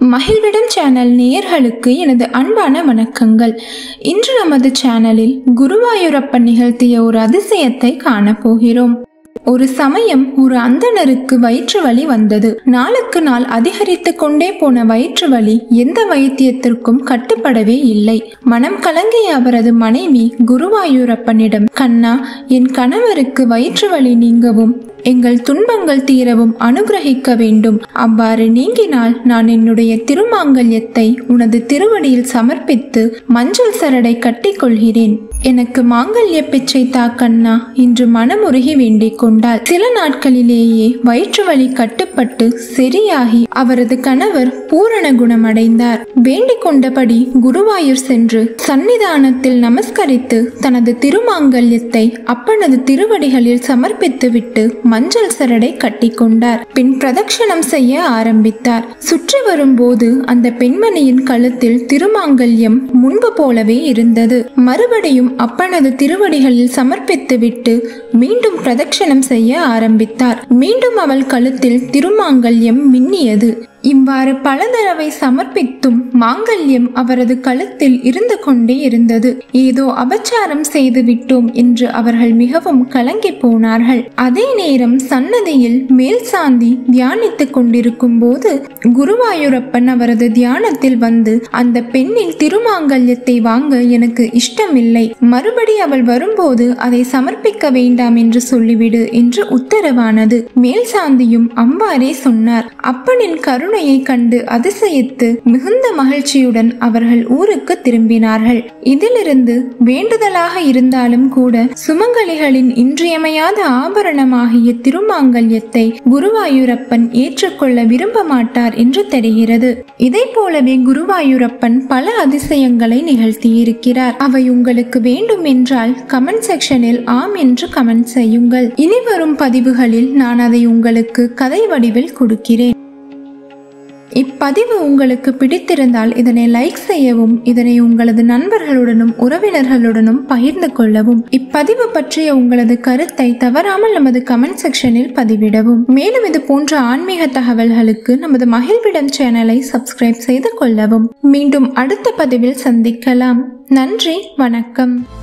மகிழ்விடம் channel நேயர்களுக்கு எனது அன்பான வணக்கங்கள் இன்று நமது சேனலில் குருவாயூரப்பன் நிகழ்த்திய ஒரு அதிசயத்தை காணப்போகிறோம் ஒரு சமயம் ஒரு அந்தணருக்கு வயிற்று வலி வந்தது நாளுக்கு நாள் அதிகரித்து கொண்டே போன வயிற்று வலி எந்த வைத்தியத்திற்கும் கட்டுப்படவே இல்லை மனம் கலங்கிய அவரது மனைவி குருவாயூரப்பனிடம் கண்ணா என் கணவருக்கு வயிற்று வலி நீங்கவும் எங்கள் துன்பங்கள் தீரவும் அனுகிரகிக்க வேண்டும் அவ்வாறு நீங்கினால் நான் என்னுடைய திருமாங்கல்யத்தை உனது திருவடியில் சமர்ப்பித்து மஞ்சள் சரடை கட்டிக்கொள்கிறேன் எனக்கு மாங்கல்ய பிச்சை தா கண்ணா இன்று மனமுருகி வேண்டிக் கொண்டாள் சில நாட்களிலேயே வயிற்று வலி கட்டுப்பட்டு சரியாகி அவரது கணவர் பூரண குணமடைந்தார் வேண்டிக் கொண்டபடி குருவாயூர் சென்று சன்னிதானத்தில் நமஸ்கரித்து தனது திருமாங்கல்யத்தை அப்பனது திருவடிகளில் சமர்ப்பித்துவிட்டு மஞ்சள் சரடை கட்டிக்கொண்டார் பின் பிரதட்சணம் செய்ய ஆரம்பித்தார் சுற்றி வரும்போது அந்த பெண்மணியின் கழுத்தில் திருமாங்கல்யம் முன்பு போலவே இருந்தது மறுபடியும் அப்பனது திருவடிகளில் சமர்ப்பித்துவிட்டு மீண்டும் பிரதட்சணம் செய்ய ஆரம்பித்தார் மீண்டும் அவள் கழுத்தில் திருமாங்கல்யம் மின்னியது இவ்வாறு பல தடவை சமர்ப்பித்தும் மாங்கல்யம் அவரது கழுத்தில் இருந்து கொண்டே இருந்தது ஏதோ அபச்சாரம் செய்து விட்டோம் என்று அவர்கள் மிகவும் கலங்கி போனார்கள் அதே நேரம் சன்னதியில் மேல் சாந்தி தியானித்துக் கொண்டிருக்கும் போது குருவாயூரப்பன் அவரது தியானத்தில் வந்து அந்த பெண்ணின் திருமாங்கல்யத்தை வாங்க எனக்கு இஷ்டமில்லை மறுபடி அவள் வரும்போது அதை சமர்ப்பிக்க வேண்டாம் என்று சொல்லிவிடு என்று உத்தரவானது மேல் சாந்தியும் அவ்வாறே சொன்னார் அப்பனின் கருணையை கண்டு அதிசயித்து மிகுந்த மகிழ்ச்சியுடன் அவர்கள் ஊருக்கு திரும்பினார்கள் இதிலிருந்து வேண்டுதலாக இருந்தாலும் கூட சுமங்கலிகளின் இன்றியமையாத ஆபரணமாகிய திருமாங்கல்யத்தை குருவாயூரப்பன் ஏற்றுக்கொள்ள விரும்ப மாட்டார் என்று தெரிகிறது இதை போலவே குருவாயூரப்பன் பல அதிசயங்களை நிகழ்த்தியிருக்கிறார் அவை உங்களுக்கு வேண்டும் என்றால் கமெண்ட் செக்ஷனில் ஆம் என்று கமெண்ட் செய்யுங்கள் இனி வரும் பதிவுகளில் நான் அதை உங்களுக்கு கதை வடிவில் கொடுக்கிறேன் இப்பதிவு உங்களுக்கு பிடித்திருந்தால் இதனை லைக் செய்யவும் இதனை உங்களது நண்பர்களுடனும் உறவினர்களுடனும் பகிர்ந்து கொள்ளவும் இப்பதிவு பற்றிய உங்களது கருத்தை தவறாமல் நமது கமெண்ட் செக்ஷனில் பதிவிடவும் மேலும் இது போன்ற ஆன்மீக தகவல்களுக்கு நமது மகிழ்விடம் சேனலை சப்ஸ்கிரைப் செய்து கொள்ளவும் மீண்டும் அடுத்த பதிவில் சந்திக்கலாம் நன்றி வணக்கம்